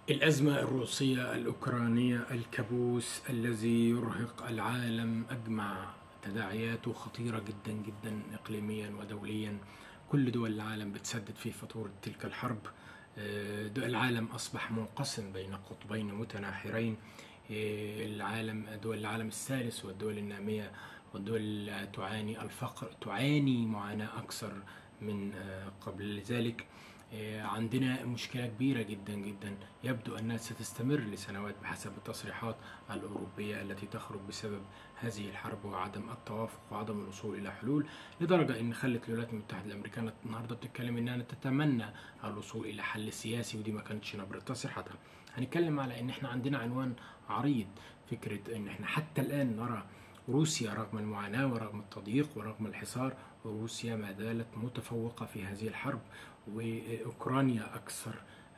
الأزمة الروسية الأوكرانية الكابوس الذي يرهق العالم أجمع تداعياته خطيرة جدا جدا إقليميا ودوليا كل دول العالم بتسدد في فاتورة تلك الحرب آه، دول العالم أصبح منقسم بين قطبين متناحرين آه، العالم دول العالم الثالث والدول النامية والدول التي تعاني الفقر تعاني معاناة أكثر من آه، قبل ذلك آه، عندنا مشكلة كبيرة جدا جدا يبدو أنها ستستمر لسنوات بحسب التصريحات الأوروبية التي تخرج بسبب هذه الحرب وعدم التوافق وعدم الوصول إلى حلول لدرجة أن خلت الولايات المتحدة الأمريكية النهاردة بتتكلم أنها تتمنى الوصول إلى حل سياسي ودي ما كانتش نبرة تصريحاتها هنتكلم على أن احنا عندنا عنوان عريض فكرة أن احنا حتى الآن نرى روسيا رغم المعاناة ورغم التضييق ورغم الحصار روسيا ما زالت متفوقة في هذه الحرب وأوكرانيا أكثر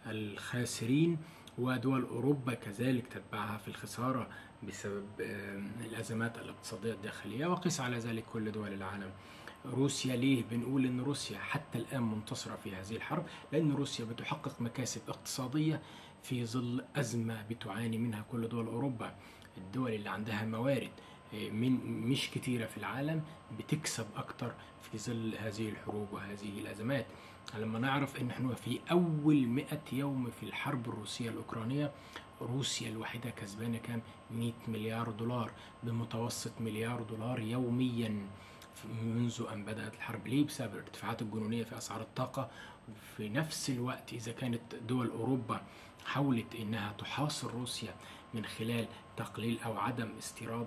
الخاسرين ودول أوروبا كذلك تتبعها في الخسارة بسبب آم، الأزمات الاقتصادية الداخلية وقس على ذلك كل دول العالم روسيا ليه بنقول ان روسيا حتى الان منتصره في هذه الحرب لان روسيا بتحقق مكاسب اقتصاديه في ظل ازمه بتعاني منها كل دول اوروبا الدول اللي عندها موارد آه، من مش كتيره في العالم بتكسب اكتر في ظل هذه الحروب وهذه الازمات لما نعرف ان احنا في اول 100 يوم في الحرب الروسيه الاوكرانيه روسيا الوحيده كسبانه كام 100 مليار دولار بمتوسط مليار دولار يوميا منذ أن بدأت الحرب ليه؟ بسبب الارتفاعات الجنونية في أسعار الطاقة في نفس الوقت إذا كانت دول أوروبا حاولت إنها تحاصر روسيا من خلال تقليل أو عدم استيراد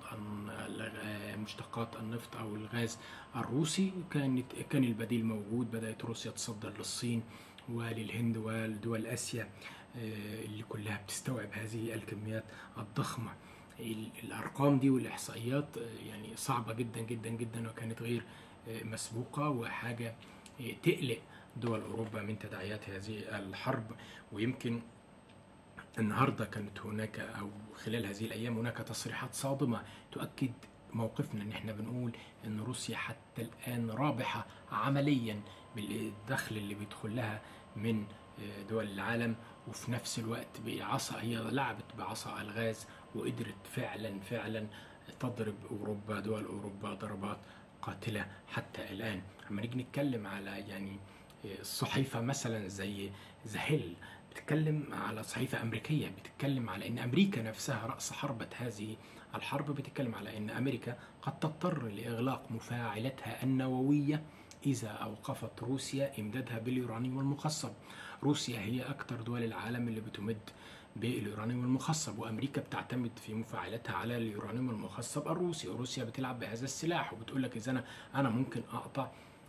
الن- مشتقات النفط أو الغاز الروسي كانت كان البديل موجود بدأت روسيا تصدر للصين وللهند ولدول آسيا آه، اللي كلها بتستوعب هذه الكميات الضخمة ال- الارقام دي والاحصائيات آه، يعني صعبه جدا جدا جدا وكانت غير آه، مسبوقه وحاجه آه، تقلق دول اوروبا من تداعيات هذه الحرب ويمكن النهارده كانت هناك او خلال هذه الايام هناك تصريحات صادمه تؤكد موقفنا ان احنا بنقول ان روسيا حتى الان رابحه عمليا بالدخل اللي بيدخل لها من آه، دول العالم وفي نفس الوقت بعصا هي لعبت بعصا الغاز وقدرت فعلا فعلا تضرب اوروبا دول اوروبا ضربات قاتله حتى الان اما نيجي نتكلم على يعني الصحيفه مثلا زي ذا هيل بتتكلم على صحيفه امريكيه بتتكلم على ان امريكا نفسها راس حربه هذه الحرب بتتكلم على ان امريكا قد تضطر لاغلاق مفاعلاتها النوويه اذا اوقفت روسيا امدادها باليورانيوم المخصب روسيا هي اكثر دول العالم اللي بتمد باليورانيوم المخصب وامريكا بتعتمد في مفاعلاتها على اليورانيوم المخصب الروسي وروسيا بتلعب بهذا السلاح وبتقول لك اذا انا انا ممكن اقطع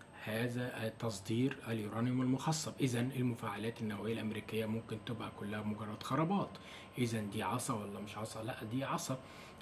هذا تصدير اليورانيوم المخصب اذا المفاعلات النوويه الامريكيه ممكن تبقى كلها مجرد خرابات اذا دي عصا ولا مش عصا لا دي عصا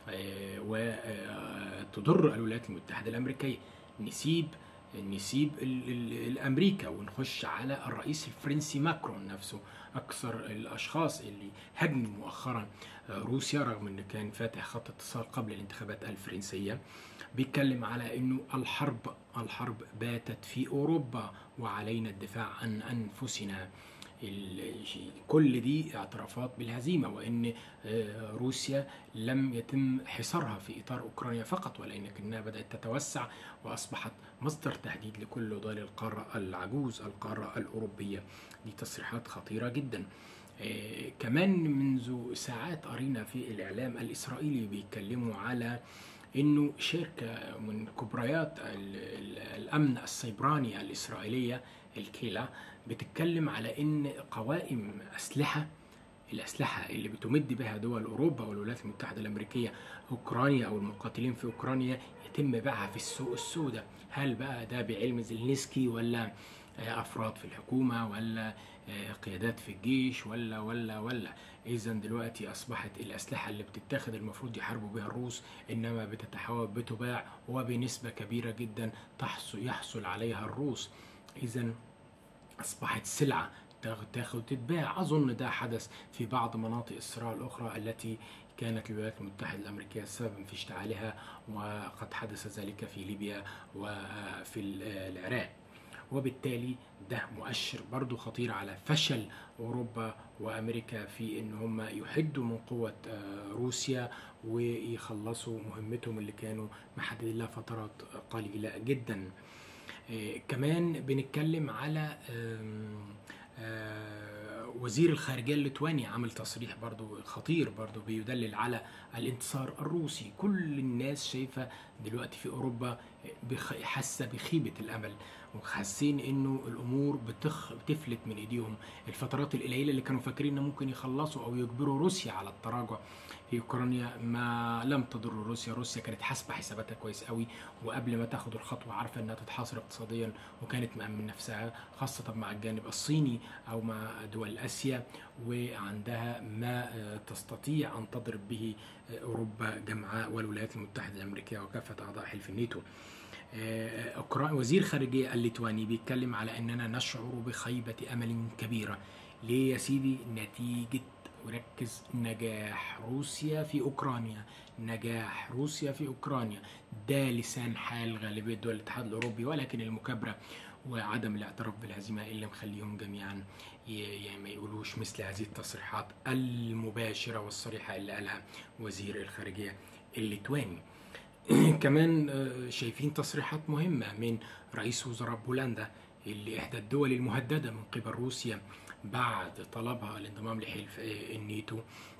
وتضر الولايات المتحده الامريكيه نسيب نسيب ال- ال- الامريكا ونخش على الرئيس الفرنسي ماكرون نفسه اكثر الاشخاص اللي هاجموا مؤخرا روسيا رغم ان كان فاتح خط اتصال قبل الانتخابات الفرنسيه بيتكلم على انه الحرب الحرب باتت في اوروبا وعلينا الدفاع عن انفسنا ال- كل دي اعترافات بالهزيمه وان آه، روسيا لم يتم حصارها في اطار اوكرانيا فقط ولكنها بدات تتوسع واصبحت مصدر تهديد لكل دول القاره العجوز القاره الاوروبيه دي تصريحات خطيره جدا آه، كمان منذ ساعات قرينا في الاعلام الاسرائيلي بيتكلموا على انه شركه من كبريات ال- ال- الامن السيبراني الاسرائيليه الكيلا بتتكلم على ان قوائم اسلحه الاسلحه اللي بتمد بها دول اوروبا والولايات المتحده الامريكيه اوكرانيا او المقاتلين في اوكرانيا يتم بيعها في السوق السوداء هل بقى ده بعلم زيلينسكي ولا آه، افراد في الحكومه ولا آه، قيادات في الجيش ولا ولا ولا اذا دلوقتي اصبحت الاسلحه اللي بتتاخد المفروض يحاربوا بها الروس انما بتتحول بتباع وبنسبه كبيره جدا تحصل يحصل عليها الروس اذا اصبحت سلعه تاخد تاخد تتباع اظن ده حدث في بعض مناطق الصراع الاخرى التي كانت الولايات المتحده الامريكيه سببا في اشتعالها وقد حدث ذلك في ليبيا وفي العراق وبالتالي ده مؤشر برضو خطير على فشل أوروبا وأمريكا في إن هم يحدوا من قوة روسيا ويخلصوا مهمتهم اللي كانوا محددين لها فترات قليلة جدا كمان بنتكلم على وزير الخارجيه الليتواني عمل تصريح برضو خطير برضو بيدلل على الانتصار الروسي كل الناس شايفه دلوقتي في اوروبا حاسه بخيبه الامل وحاسين انه الامور بتخ... بتفلت من ايديهم الفترات القليله اللي كانوا فاكرين ان ممكن يخلصوا او يجبروا روسيا على التراجع في اوكرانيا ما لم تضر روسيا روسيا كانت حاسبه حساباتها كويس قوي وقبل ما تاخد الخطوه عارفه انها تتحاصر اقتصاديا وكانت مأمن نفسها خاصه مع الجانب الصيني او مع دول اسيا وعندها ما تستطيع ان تضرب به اوروبا جمعاء والولايات المتحده الامريكيه وكافه اعضاء حلف الناتو وزير خارجية الليتواني بيتكلم على أننا نشعر بخيبة أمل كبيرة ليه يا سيدي نتيجة وركز نجاح روسيا في أوكرانيا نجاح روسيا في أوكرانيا ده لسان حال غالبية دول الاتحاد الأوروبي ولكن المكابرة وعدم الاعتراف بالهزيمة اللي مخليهم جميعا يعني ما يقولوش مثل هذه التصريحات المباشرة والصريحة اللي قالها وزير الخارجية الليتواني كمان شايفين تصريحات مهمة من رئيس وزراء بولندا اللي إحدى الدول المهددة من قبل روسيا بعد طلبها الانضمام لحلف الناتو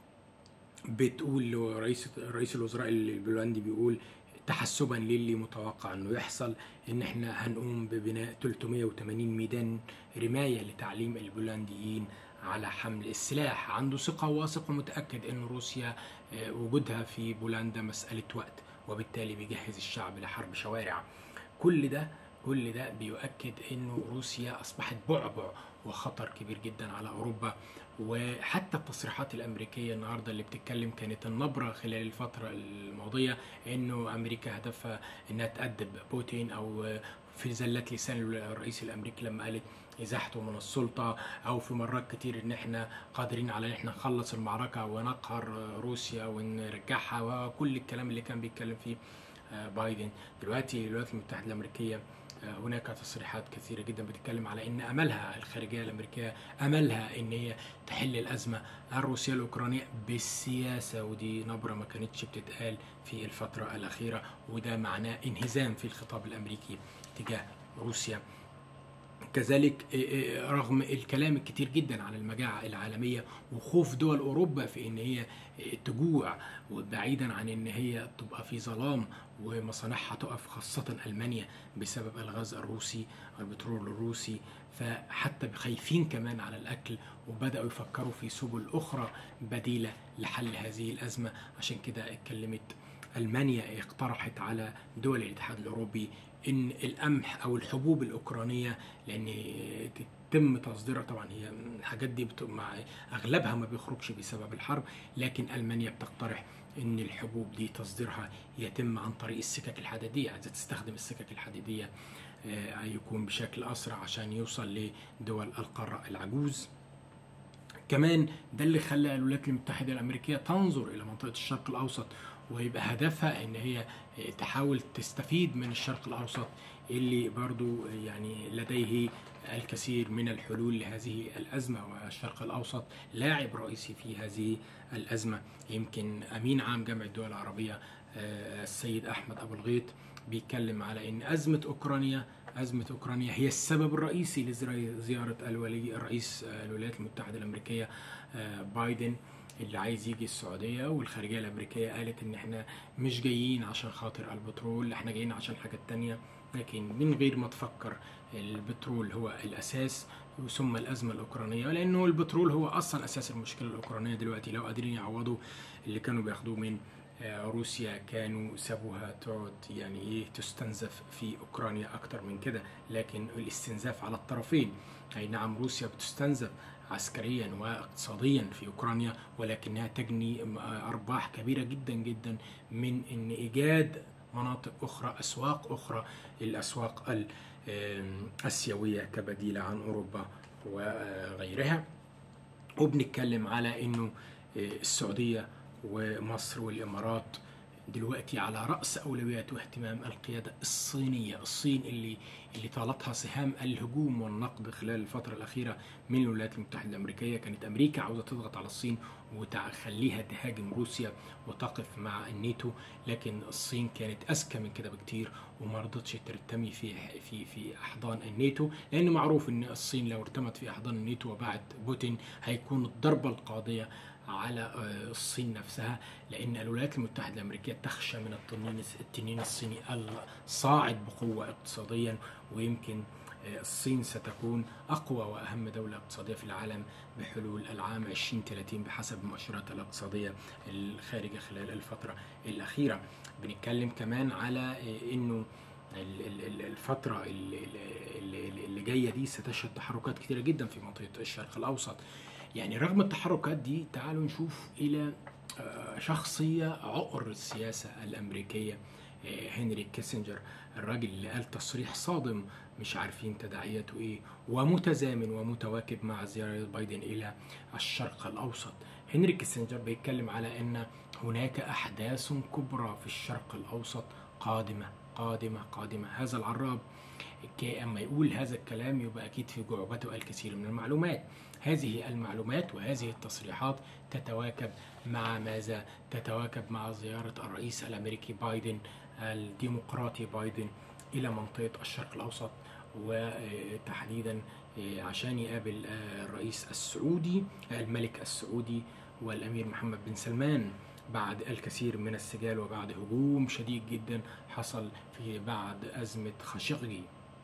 بتقول رئيس رئيس الوزراء البولندي بيقول تحسبا للي متوقع انه يحصل ان احنا هنقوم ببناء 380 ميدان رمايه لتعليم البولنديين على حمل السلاح عنده ثقه واثق ومتاكد ان روسيا وجودها في بولندا مساله وقت وبالتالي بيجهز الشعب لحرب شوارع كل ده كل ده بيؤكد انه روسيا اصبحت بعبع وخطر كبير جدا على اوروبا وحتى التصريحات الامريكيه النهارده اللي بتتكلم كانت النبره خلال الفتره الماضيه انه امريكا هدفها انها تأدب بوتين او في زلات لسان الرئيس الامريكي لما قالت ازاحته من السلطه او في مرات كتير ان احنا قادرين على ان احنا نخلص المعركه ونقهر روسيا ونرجعها وكل الكلام اللي كان بيتكلم فيه بايدن دلوقتي الولايات المتحده الامريكيه هناك تصريحات كثيرة جدا بتتكلم على أن أملها الخارجية الأمريكية أملها أن هي تحل الأزمة الروسية الأوكرانية بالسياسة ودي نبرة ما كانتش بتتقال في الفترة الأخيرة وده معناه انهزام في الخطاب الأمريكي تجاه روسيا كذلك رغم الكلام الكتير جدا على المجاعة العالمية وخوف دول أوروبا في إن هي تجوع وبعيدا عن إن هي تبقى في ظلام ومصانعها تقف خاصة ألمانيا بسبب الغاز الروسي البترول الروسي فحتى خايفين كمان على الأكل وبدأوا يفكروا في سبل أخرى بديلة لحل هذه الأزمة عشان كده اتكلمت ألمانيا اقترحت على دول الاتحاد الأوروبي ان القمح او الحبوب الاوكرانيه لان تم تصديرها طبعا هي الحاجات دي مع اغلبها ما بيخرجش بسبب الحرب لكن المانيا بتقترح ان الحبوب دي تصديرها يتم عن طريق السكك الحديديه عايزه تستخدم السكك الحديديه يكون بشكل اسرع عشان يوصل لدول القاره العجوز كمان ده اللي خلى الولايات المتحده الامريكيه تنظر الى منطقه الشرق الاوسط ويبقى هدفها ان هي تحاول تستفيد من الشرق الاوسط اللي برضو يعني لديه الكثير من الحلول لهذه الازمه والشرق الاوسط لاعب رئيسي في هذه الازمه يمكن امين عام جامعه الدول العربيه السيد احمد ابو الغيط بيتكلم على ان ازمه اوكرانيا أزمة أوكرانيا هي السبب الرئيسي لزيارة الولي الرئيس الولايات المتحدة الأمريكية بايدن اللي عايز يجي السعودية والخارجية الأمريكية قالت إن إحنا مش جايين عشان خاطر البترول إحنا جايين عشان حاجات تانية لكن من غير ما تفكر البترول هو الأساس ثم الأزمة الأوكرانية لأنه البترول هو أصلا أساس المشكلة الأوكرانية دلوقتي لو قادرين يعوضوا اللي كانوا بياخدوه من روسيا كانوا سابوها تقعد يعني ايه تستنزف في اوكرانيا اكتر من كده لكن الاستنزاف على الطرفين اي نعم روسيا بتستنزف عسكريا واقتصاديا في اوكرانيا ولكنها تجني ارباح كبيره جدا جدا من ان ايجاد مناطق اخرى اسواق اخرى الاسواق الاسيويه كبديله عن اوروبا وغيرها وبنتكلم على انه السعوديه ومصر والامارات دلوقتي على راس اولويات واهتمام القياده الصينيه، الصين اللي اللي طالتها سهام الهجوم والنقد خلال الفترة الأخيرة من الولايات المتحدة الأمريكية كانت أمريكا عاوزة تضغط على الصين وتخليها تهاجم روسيا وتقف مع الناتو لكن الصين كانت أذكى من كده بكتير وما رضتش ترتمي في في في أحضان الناتو لأن معروف إن الصين لو ارتمت في أحضان الناتو وبعد بوتين هيكون الضربة القاضية على الصين نفسها لان الولايات المتحده الامريكيه تخشى من التنين التنين الصيني الصاعد بقوه اقتصاديا ويمكن الصين ستكون اقوى واهم دوله اقتصاديه في العالم بحلول العام 2030 بحسب المؤشرات الاقتصاديه الخارجه خلال الفتره الاخيره بنتكلم كمان على انه الفترة اللي جاية دي ستشهد تحركات كتيرة جدا في منطقة الشرق الأوسط يعني رغم التحركات دي تعالوا نشوف الى شخصيه عقر السياسه الامريكيه هنري كيسنجر الراجل اللي قال تصريح صادم مش عارفين تداعياته ايه ومتزامن ومتواكب مع زياره بايدن الى الشرق الاوسط هنري كيسنجر بيتكلم على ان هناك احداث كبرى في الشرق الاوسط قادمه قادمه قادمه هذا العراب اما يقول هذا الكلام يبقى اكيد في جعبته الكثير من المعلومات هذه المعلومات وهذه التصريحات تتواكب مع ماذا تتواكب مع زيارة الرئيس الأمريكي بايدن الديمقراطي بايدن إلى منطقة الشرق الأوسط وتحديدا عشان يقابل الرئيس السعودي الملك السعودي والأمير محمد بن سلمان بعد الكثير من السجال وبعد هجوم شديد جدا حصل في بعد أزمة خاشقجي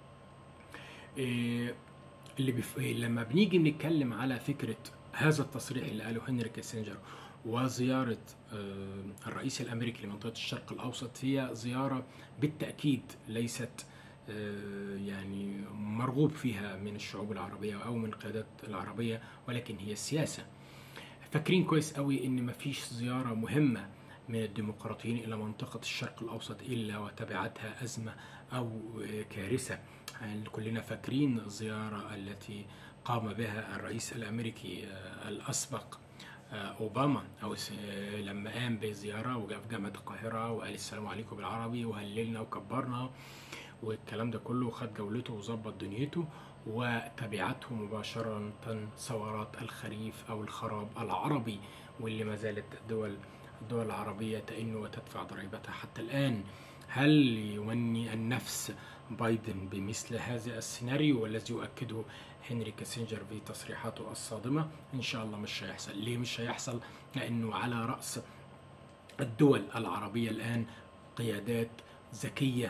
اللي بف... لما بنيجي بنتكلم على فكرة هذا التصريح اللي قاله هنري كيسنجر وزيارة الرئيس الأمريكي لمنطقة الشرق الأوسط هي زيارة بالتأكيد ليست يعني مرغوب فيها من الشعوب العربية أو من القيادات العربية ولكن هي السياسة فاكرين كويس قوي إن مفيش زيارة مهمة من الديمقراطيين إلى منطقة الشرق الأوسط إلا وتبعتها أزمة أو كارثة كلنا فاكرين الزيارة التي قام بها الرئيس الأمريكي الأسبق أوباما أو لما قام بزيارة وجاء في جامعة القاهرة وقال السلام عليكم بالعربي وهللنا وكبرنا والكلام ده كله خد جولته وظبط دنيته وتبعته مباشرة ثورات الخريف أو الخراب العربي واللي ما زالت الدول الدول العربية تئن وتدفع ضريبتها حتى الآن هل يوني النفس بايدن بمثل هذا السيناريو والذي يؤكده هنري كيسنجر في تصريحاته الصادمة إن شاء الله مش هيحصل ليه مش هيحصل لأنه على رأس الدول العربية الآن قيادات ذكية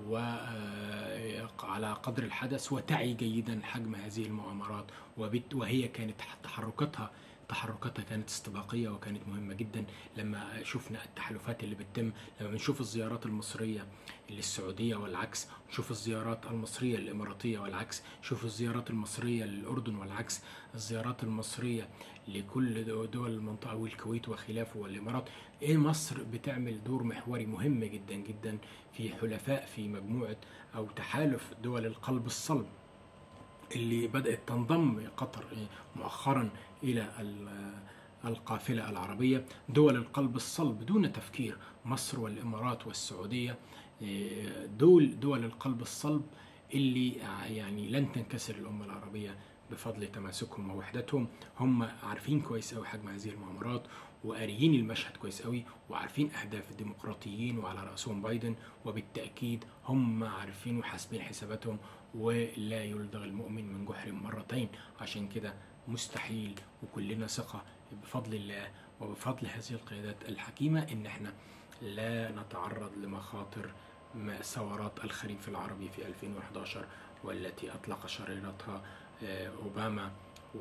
وعلى قدر الحدث وتعي جيدا حجم هذه المؤامرات وهي كانت تحركاتها تحركاتها كانت استباقية وكانت مهمة جدا لما شفنا التحالفات اللي بتتم لما بنشوف الزيارات المصرية للسعودية والعكس نشوف الزيارات المصرية للإماراتية والعكس شوف الزيارات المصرية للأردن والعكس الزيارات المصرية لكل دول المنطقة والكويت وخلافه والإمارات إيه مصر بتعمل دور محوري مهم جدا جدا في حلفاء في مجموعة أو تحالف دول القلب الصلب اللي بدأت تنضم قطر مؤخرا إلى القافلة العربية دول القلب الصلب دون تفكير مصر والإمارات والسعودية دول دول القلب الصلب اللي يعني لن تنكسر الأمة العربية بفضل تماسكهم ووحدتهم هم عارفين كويس قوي حجم هذه المؤامرات وقاريين المشهد كويس قوي وعارفين اهداف الديمقراطيين وعلى راسهم بايدن وبالتاكيد هم عارفين وحاسبين حساباتهم ولا يلدغ المؤمن من جحر مرتين عشان كده مستحيل وكلنا ثقه بفضل الله وبفضل هذه القيادات الحكيمه ان احنا لا نتعرض لمخاطر ثورات الخريف العربي في 2011 والتي اطلق شريرتها اوباما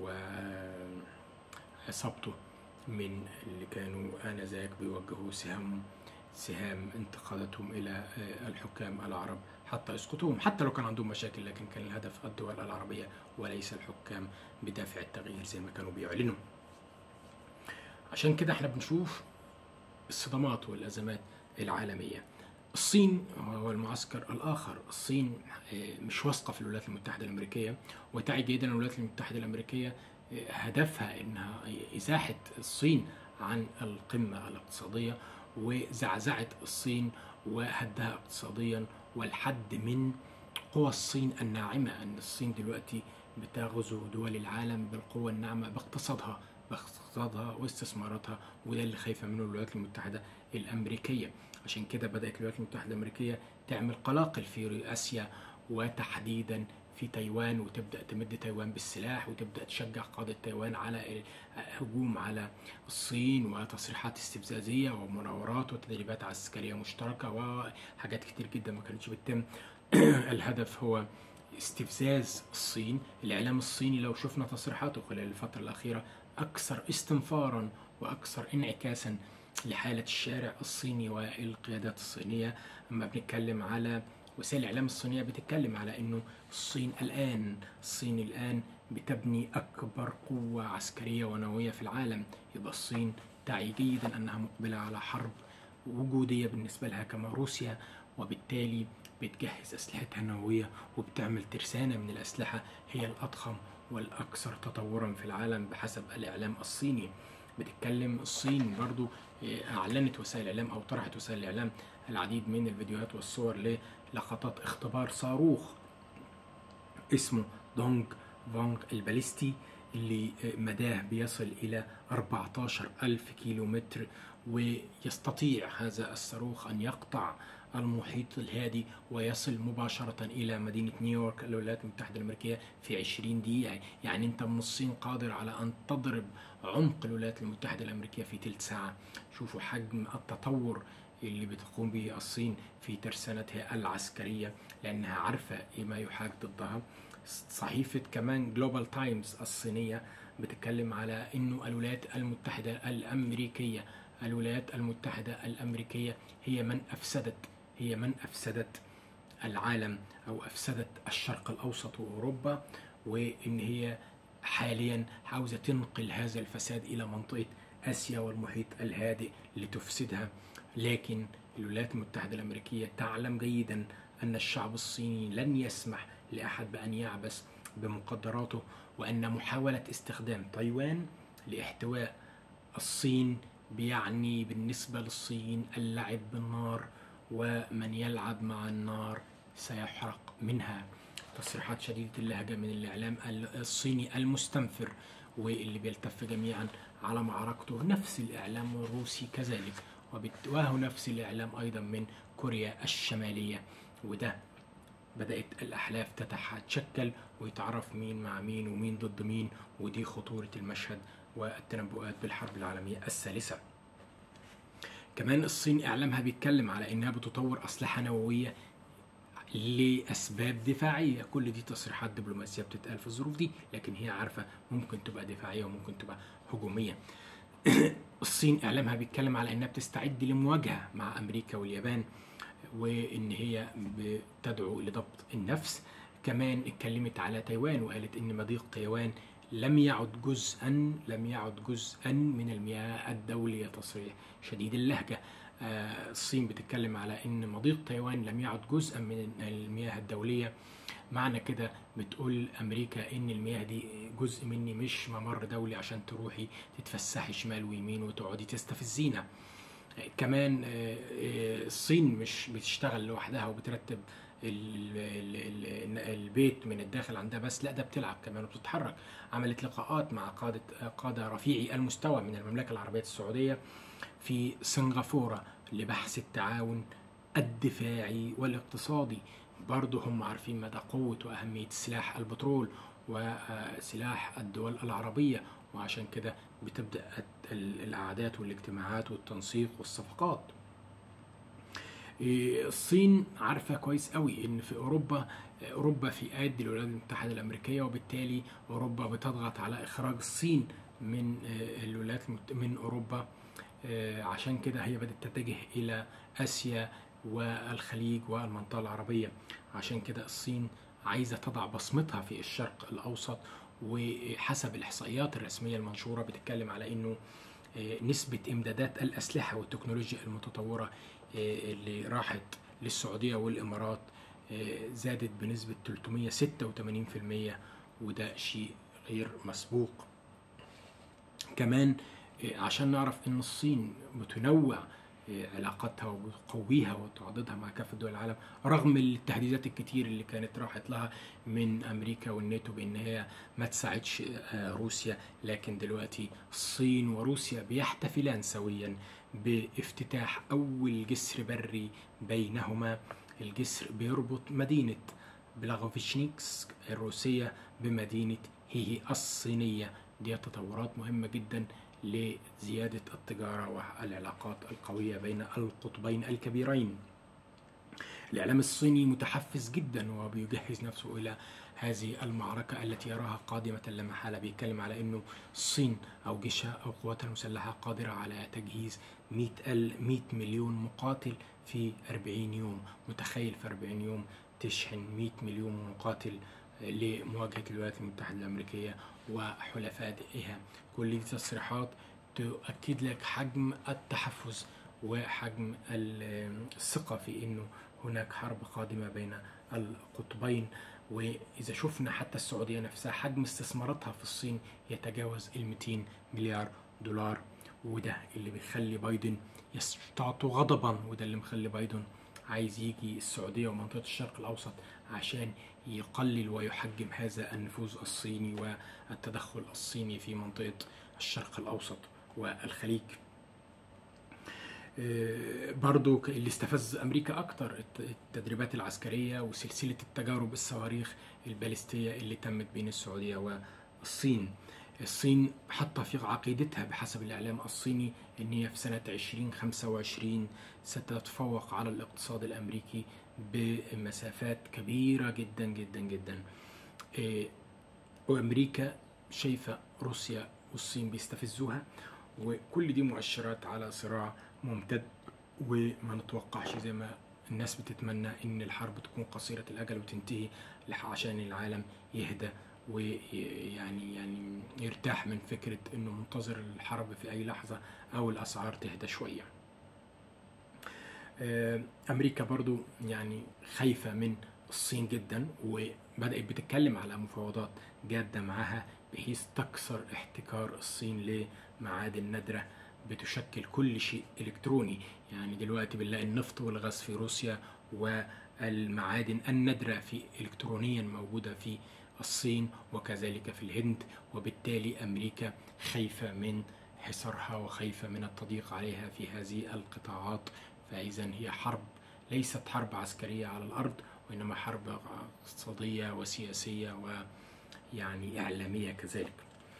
وعصابته من اللي كانوا انذاك بيوجهوا سهام سهام انتقادتهم الى الحكام العرب حتى يسقطوهم حتى لو كان عندهم مشاكل لكن كان الهدف الدول العربيه وليس الحكام بدافع التغيير زي ما كانوا بيعلنوا عشان كده احنا بنشوف الصدمات والازمات العالميه الصين هو المعسكر الاخر الصين مش واثقه في الولايات المتحده الامريكيه وتعي جيدا الولايات المتحده الامريكيه هدفها انها ازاحه الصين عن القمه الاقتصاديه وزعزعت الصين وهدها اقتصاديا والحد من قوى الصين الناعمة أن الصين دلوقتي بتغزو دول العالم بالقوة الناعمة باقتصادها باقتصادها واستثماراتها وده اللي خايفة منه الولايات المتحدة الأمريكية عشان كده بدأت الولايات المتحدة الأمريكية تعمل قلاقل في آسيا وتحديدا في تايوان وتبدا تمد تايوان بالسلاح وتبدا تشجع قاده تايوان على هجوم على الصين وتصريحات استفزازيه ومناورات وتدريبات عسكريه مشتركه وحاجات كتير جدا ما كانتش بتتم الهدف هو استفزاز الصين الاعلام الصيني لو شفنا تصريحاته خلال الفتره الاخيره اكثر استنفارا واكثر انعكاسا لحاله الشارع الصيني والقيادات الصينيه اما بنتكلم على وسائل الاعلام الصينيه بتتكلم على انه الصين الان الصين الان بتبني اكبر قوه عسكريه ونوويه في العالم يبقى الصين تعي جيدا انها مقبله على حرب وجوديه بالنسبه لها كما روسيا وبالتالي بتجهز اسلحتها النوويه وبتعمل ترسانه من الاسلحه هي الاضخم والاكثر تطورا في العالم بحسب الاعلام الصيني بتتكلم الصين برضو اعلنت وسائل الاعلام او طرحت وسائل الاعلام العديد من الفيديوهات والصور لقطات اختبار صاروخ اسمه دونج فونغ الباليستي اللي مداه بيصل إلى 14 ألف كيلو متر ويستطيع هذا الصاروخ أن يقطع المحيط الهادي ويصل مباشرة إلى مدينة نيويورك الولايات المتحدة الأمريكية في 20 دقيقة يعني أنت من الصين قادر على أن تضرب عمق الولايات المتحدة الأمريكية في تلت ساعة شوفوا حجم التطور اللي بتقوم به الصين في ترسانتها العسكرية لأنها عارفة ما يحاك ضدها صحيفة كمان جلوبال تايمز الصينية بتتكلم على أنه الولايات المتحدة الأمريكية الولايات المتحدة الأمريكية هي من أفسدت هي من أفسدت العالم أو أفسدت الشرق الأوسط وأوروبا وإن هي حاليا عاوزة تنقل هذا الفساد إلى منطقة آسيا والمحيط الهادئ لتفسدها لكن الولايات المتحدة الأمريكية تعلم جيدا أن الشعب الصيني لن يسمح لأحد بأن يعبث بمقدراته وأن محاولة استخدام تايوان لاحتواء الصين بيعني بالنسبة للصين اللعب بالنار ومن يلعب مع النار سيحرق منها تصريحات شديدة اللهجة من الإعلام الصيني المستنفر واللي بيلتف جميعا على معركته نفس الإعلام الروسي كذلك وهو نفس الإعلام أيضا من كوريا الشمالية وده بدأت الأحلاف تتشكل ويتعرف مين مع مين ومين ضد مين ودي خطورة المشهد والتنبؤات بالحرب العالمية الثالثة كمان الصين إعلامها بيتكلم على إنها بتطور أسلحة نووية لأسباب دفاعية كل دي تصريحات دبلوماسية بتتقال في الظروف دي لكن هي عارفة ممكن تبقى دفاعية وممكن تبقى هجومية الصين إعلامها بيتكلم على إنها بتستعد لمواجهة مع أمريكا واليابان وإن هي بتدعو لضبط النفس كمان اتكلمت على تايوان وقالت إن مضيق تايوان لم يعد جزءا لم يعد جزءا من المياه الدولية تصريح شديد اللهجة الصين بتتكلم على ان مضيق تايوان لم يعد جزءا من المياه الدولية معنى كده بتقول امريكا ان المياه دي جزء مني مش ممر دولي عشان تروحي تتفسحي شمال ويمين وتقعدي تستفزينا كمان الصين مش بتشتغل لوحدها وبترتب البيت من الداخل عندها بس لا ده بتلعب كمان وبتتحرك عملت لقاءات مع قادة قادة رفيعي المستوى من المملكة العربية السعودية في سنغافورة لبحث التعاون الدفاعي والاقتصادي برضه هم عارفين مدى قوة وأهمية سلاح البترول وسلاح الدول العربية وعشان كده بتبدأ القعدات والاجتماعات والتنسيق والصفقات الصين عارفة كويس قوي ان في اوروبا اوروبا في ايدي الولايات المتحدة الامريكية وبالتالي اوروبا بتضغط على اخراج الصين من الولايات من اوروبا عشان كده هي بدأت تتجه إلى آسيا والخليج والمنطقة العربية عشان كده الصين عايزة تضع بصمتها في الشرق الأوسط وحسب الإحصائيات الرسمية المنشورة بتتكلم على إنه نسبة إمدادات الأسلحة والتكنولوجيا المتطورة اللي راحت للسعودية والإمارات زادت بنسبة 386% وده شيء غير مسبوق كمان عشان نعرف ان الصين بتنوع علاقاتها وبتقويها وتعضدها مع كافة دول العالم رغم التهديدات الكتير اللي كانت راحت لها من أمريكا والناتو بأن هي ما تساعدش روسيا لكن دلوقتي الصين وروسيا بيحتفلان سويا بافتتاح أول جسر بري بينهما الجسر بيربط مدينة بلاغوفيشنيكس الروسية بمدينة هيهي الصينية دي تطورات مهمة جدا لزيادة التجارة والعلاقات القوية بين القطبين الكبيرين الإعلام الصيني متحفز جدا وبيجهز نفسه إلى هذه المعركة التي يراها قادمة لا محالة بيتكلم على أنه الصين أو جيشها أو قواتها المسلحة قادرة على تجهيز 100, 100 مليون مقاتل في 40 يوم متخيل في 40 يوم تشحن 100 مليون مقاتل لمواجهة الولايات المتحدة الأمريكية وحلفائها كل دي تصريحات تؤكد لك حجم التحفز وحجم الثقة في أنه هناك حرب قادمة بين القطبين وإذا شفنا حتى السعودية نفسها حجم استثماراتها في الصين يتجاوز ال 200 مليار دولار وده اللي بيخلي بايدن يستعطوا غضبا وده اللي مخلي بايدن عايز يجي السعودية ومنطقة الشرق الأوسط عشان يقلل ويحجم هذا النفوذ الصيني والتدخل الصيني في منطقة الشرق الأوسط والخليج برضو اللي استفز أمريكا أكتر التدريبات العسكرية وسلسلة التجارب الصواريخ البالستية اللي تمت بين السعودية والصين الصين حاطة في عقيدتها بحسب الإعلام الصيني أن هي في سنة 2025 ستتفوق على الاقتصاد الأمريكي بمسافات كبيرة جدا جدا جدا وأمريكا شايفة روسيا والصين بيستفزوها وكل دي مؤشرات على صراع ممتد وما نتوقعش زي ما الناس بتتمنى ان الحرب تكون قصيرة الاجل وتنتهي عشان العالم يهدى ويعني يعني يرتاح من فكرة انه منتظر الحرب في اي لحظة او الاسعار تهدى شوية امريكا برضو يعني خايفة من الصين جدا وبدأت بتتكلم على مفاوضات جادة معها بحيث تكسر احتكار الصين لمعادن نادرة بتشكل كل شيء إلكتروني يعني دلوقتي بنلاقي النفط والغاز في روسيا والمعادن النادرة في إلكترونيا موجودة في الصين وكذلك في الهند وبالتالي أمريكا خايفة من حصارها وخايفة من التضييق عليها في هذه القطاعات فإذا هي حرب ليست حرب عسكرية على الأرض وإنما حرب اقتصادية وسياسية ويعني إعلامية كذلك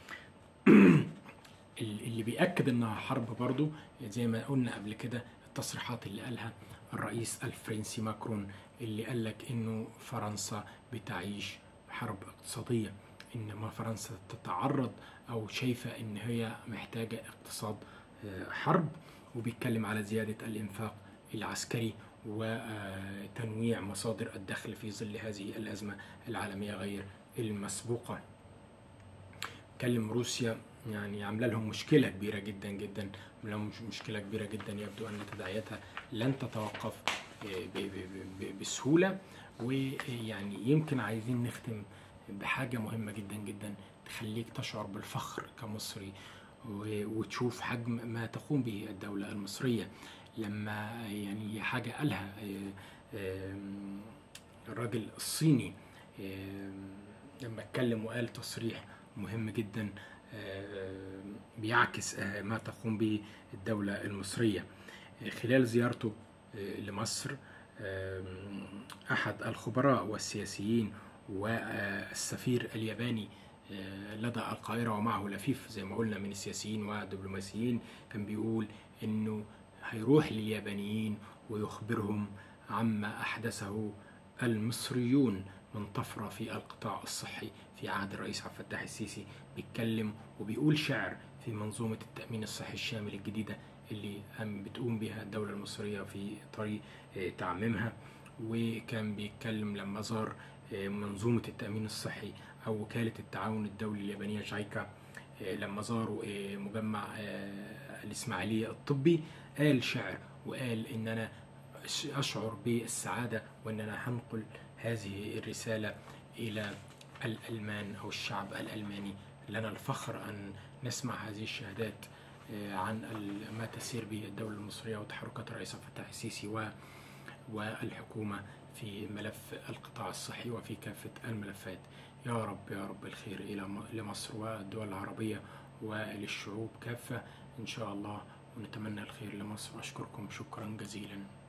اللي بيأكد إنها حرب برضو زي ما قلنا قبل كده التصريحات اللي قالها الرئيس الفرنسي ماكرون اللي قال لك إنه فرنسا بتعيش حرب اقتصادية إنما فرنسا تتعرض أو شايفة إن هي محتاجة اقتصاد حرب وبيتكلم على زيادة الإنفاق العسكري وتنويع مصادر الدخل في ظل هذه الأزمة العالمية غير المسبوقة كلم روسيا يعني عامله لهم مشكلة كبيرة جدا جدا لهم مشكلة كبيرة جدا يبدو أن تداعياتها لن تتوقف بسهولة ويعني يمكن عايزين نختم بحاجة مهمة جدا جدا تخليك تشعر بالفخر كمصري وتشوف حجم ما تقوم به الدولة المصرية لما يعني حاجة قالها الراجل الصيني لما اتكلم وقال تصريح مهم جدا بيعكس ما تقوم به الدولة المصرية خلال زيارته لمصر أحد الخبراء والسياسيين والسفير الياباني لدى القاهرة ومعه لفيف زي ما قلنا من السياسيين والدبلوماسيين كان بيقول إنه هيروح لليابانيين ويخبرهم عما أحدثه المصريون من طفرة في القطاع الصحي في عهد الرئيس عبد الفتاح السيسي بيتكلم وبيقول شعر في منظومة التأمين الصحي الشامل الجديدة اللي بتقوم بها الدولة المصرية في طريق تعميمها وكان بيتكلم لما زار منظومة التأمين الصحي أو وكالة التعاون الدولي اليابانية جايكا لما زاروا مجمع الإسماعيلية الطبي قال شعر وقال إن أنا أشعر بالسعادة وإن أنا هنقل هذه الرسالة إلى الألمان أو الشعب الألماني لنا الفخر أن نسمع هذه الشهادات عن ما تسير به الدولة المصرية وتحركات الرئيس عبد الفتاح السيسي والحكومة في ملف القطاع الصحي وفي كافة الملفات يا رب يا رب الخير إلى لمصر والدول العربية وللشعوب كافة إن شاء الله ونتمنى الخير لمصر أشكركم شكرا جزيلا